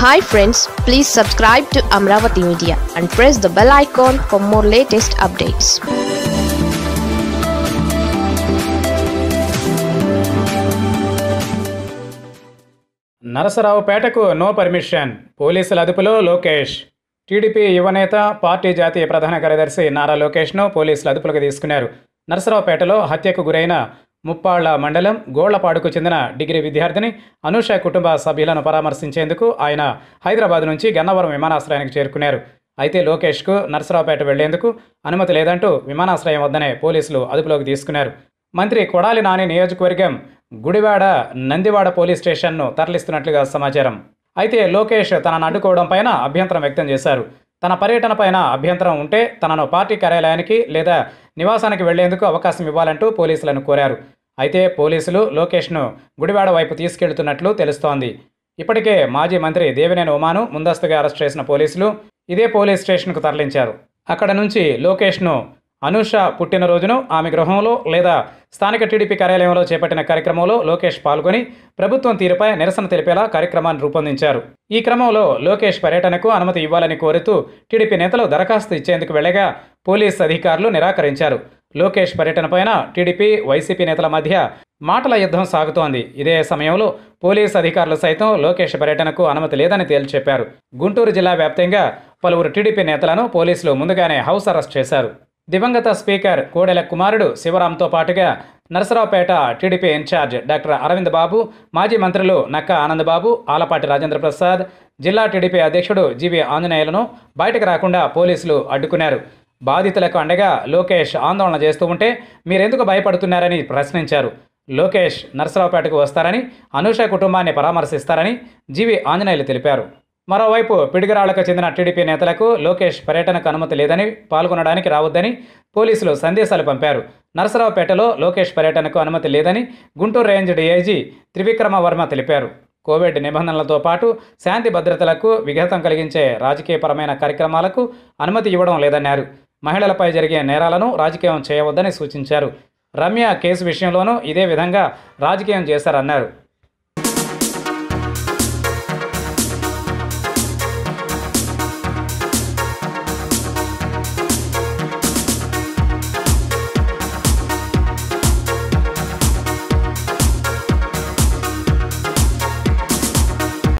hi friends please subscribe to Amaravati media and press the bell icon for more latest updates నరసరావుపేటకు no permission పోలీసుల అదుపులో Lokesh TDP యువనేత party జాతీయ ప్రధాన కార్యదర్శి నారా లోకేష్ను పోలీసులు అదుపులోకి తీసుకున్నారు నరసరావుపేటలో హత్యకు గురైన ముప్పాళ్ల మండలం గోళ్లపాడుకు చెందిన డిగ్రీ విద్యార్థిని అనూష కుటుంబ సభ్యులను పరామర్శించేందుకు ఆయన హైదరాబాద్ నుంచి గన్నవరం విమానాశ్రయానికి చేరుకున్నారు అయితే లోకేష్కు నరసరావుపేట వెళ్లేందుకు అనుమతి లేదంటూ విమానాశ్రయం వద్దనే పోలీసులు అదుపులోకి తీసుకున్నారు మంత్రి కొడాలి నాని నియోజకవర్గం గుడివాడ నందివాడ పోలీస్ స్టేషన్ను తరలిస్తున్నట్లుగా సమాచారం అయితే లోకేష్ తనను అడ్డుకోవడం పైన అభ్యంతరం వ్యక్తం చేశారు తన పర్యటన పైన అభ్యంతరం ఉంటే తనను పార్టీ కార్యాలయానికి లేదా నివాసానికి వెళ్లేందుకు అవకాశం ఇవ్వాలంటూ పోలీసులను కోరారు అయితే పోలీసులు లోకేష్ను గుడివాడ వైపు తీసుకెళ్తున్నట్లు తెలుస్తోంది ఇప్పటికే మాజీ మంత్రి దేవినేని ఉమాను ముందస్తుగా అరెస్ట్ చేసిన పోలీసులు ఇదే పోలీస్ స్టేషన్కు తరలించారు అక్కడ నుంచి లోకేష్ను అనూష పుట్టినరోజును ఆమె గృహంలో లేదా స్థానిక టీడీపీ కార్యాలయంలో చేపట్టిన కార్యక్రమంలో లోకేష్ పాల్గొని ప్రభుత్వం తీరుపై నిరసన తెలిపేలా కార్యక్రమాన్ని రూపొందించారు ఈ క్రమంలో లోకేష్ పర్యటనకు అనుమతి ఇవ్వాలని కోరుతూ టీడీపీ నేతలు దరఖాస్తు ఇచ్చేందుకు వెళ్లగా పోలీస్ అధికారులు నిరాకరించారు లోకేష్ పర్యటనపైన టీడీపీ వైసీపీ నేతల మధ్య మాటల యుద్ధం సాగుతోంది ఇదే సమయంలో పోలీస్ అధికారులు సైతం లోకేష్ పర్యటనకు అనుమతి లేదని తేల్చి చెప్పారు గుంటూరు జిల్లా వ్యాప్తంగా పలువురు టీడీపీ నేతలను పోలీసులు ముందుగానే హౌస్ అరెస్ట్ చేశారు దివంగత స్పీకర్ కోడెల కుమారుడు శివరాంతో పాటుగా Narasaraopet TDP in-charge doctor Aravind Babu మాజీ మంత్రులు నక్క ఆనందబాబు ఆలపాటి రాజేంద్ర ప్రసాద్ జిల్లా టీడీపీ అధ్యక్షుడు జీవి ఆంజనేయులను బయటకు రాకుండా పోలీసులు అడ్డుకున్నారు బాధితులకు అండగా లోకేష్ ఆందోళన చేస్తూ ఉంటే మీరెందుకు భయపడుతున్నారని ప్రశ్నించారు లోకేష్ నరసరావుపేటకు వస్తారని అనూష కుటుంబాన్ని పరామర్శిస్తారని జీవి ఆంజనేయులు తెలిపారు మరోవైపు పిడిగిరాళ్లకు చెందిన టీడీపీ నేతలకు లోకేష్ పర్యటనకు అనుమతి లేదని పాల్గొనడానికి రావద్దని పోలీసులు సందేశాలు పంపారు నరసరావుపేటలో లోకేష్ పర్యటనకు అనుమతి లేదని గుంటూరు రేంజ్ డీఐజీ త్రివిక్రమ వర్మ తెలిపారు కోవిడ్ నిబంధనలతో పాటు శాంతి భద్రతలకు విఘాతం కలిగించే రాజకీయపరమైన కార్యక్రమాలకు అనుమతి ఇవ్వడం లేదన్నారు మహిళలపై జరిగే నేరాలను రాజకీయం చేయవద్దని సూచించారు రమ్య కేసు విషయంలోనూ ఇదే విధంగా రాజకీయం చేశారన్నారు